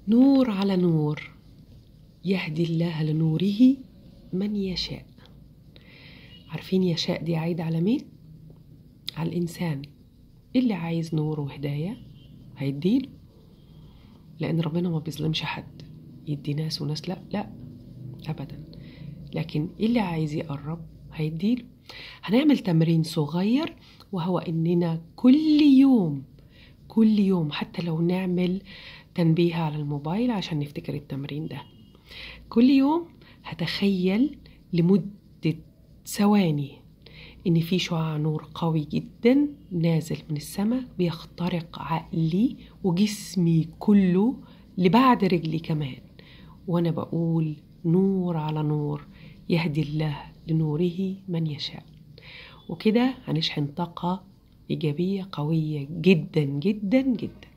نور على نور يهدي الله لنوره من يشاء عارفين يشاء دي عايدة على مين؟ على الإنسان اللي عايز نور وهداية هيديله لأن ربنا ما بيظلمش حد يدي ناس وناس لا لا أبدا لكن اللي عايز يقرب هيديله هنعمل تمرين صغير وهو إننا كل يوم كل يوم حتى لو نعمل تنبيه على الموبايل عشان نفتكر التمرين ده كل يوم هتخيل لمدة ثواني إن في شعاع نور قوي جدا نازل من السماء بيخترق عقلي وجسمي كله لبعد رجلي كمان وأنا بقول نور على نور يهدي الله لنوره من يشاء وكده هنشحن طاقة إيجابية قوية جدا جدا جدا